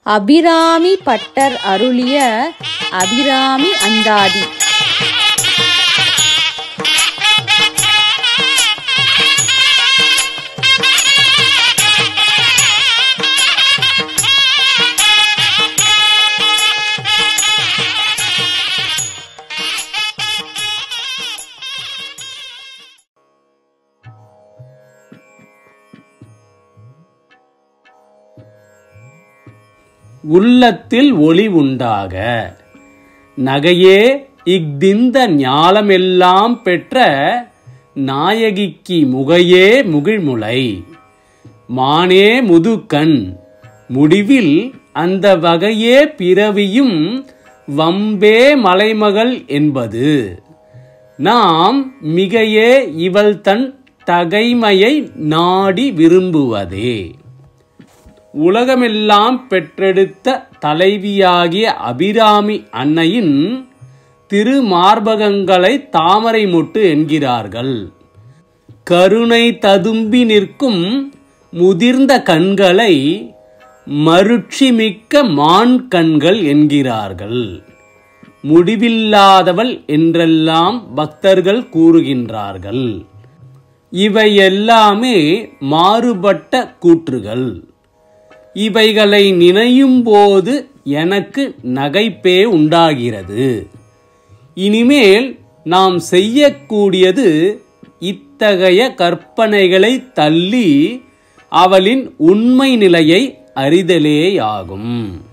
Abirami butter அருளிய அபிராமி அந்தாதி உள்ளத்தில் ஒளி உண்டாக நகையே இஃதிந்த ஞாலமெல்லாம் பெற்ற நாயகிக்கு முகையே முகிழ்முலை மானே முதுகண் முடிவில் அந்த வகையே பிறவியும் வம்பே மலைமகள் என்பது நாம் மிகையே இவள் தன் தகைமையை நாடி விரும்புவதே உலகமெல்லாம் பெற்றெடுத்த தலைவியாகிய அபிராமி அன்னையின் திருமார்பகங்களை தாமரை மொட்டு என்கிறார்கள் கருணை ததும்பி நிற்கும் முதிர்ந்த கண்களை மருட்சி மிக்க மான் கண்கள் என்கிறார்கள் முடிவில்லாதவள் என்றெல்லாம் பக்தர்கள் கூறுகின்றார்கள் இவை எல்லாமே மாறுபட்ட கூற்றுகள் இவைகளை நினையும் போது எனக்கு நகைப்பே உண்டாகிறது இனிமேல் நாம் செய்யக்கூடியது இத்தகைய கற்பனைகளை தள்ளி அவளின் உண்மை நிலையை அறிதலேயாகும்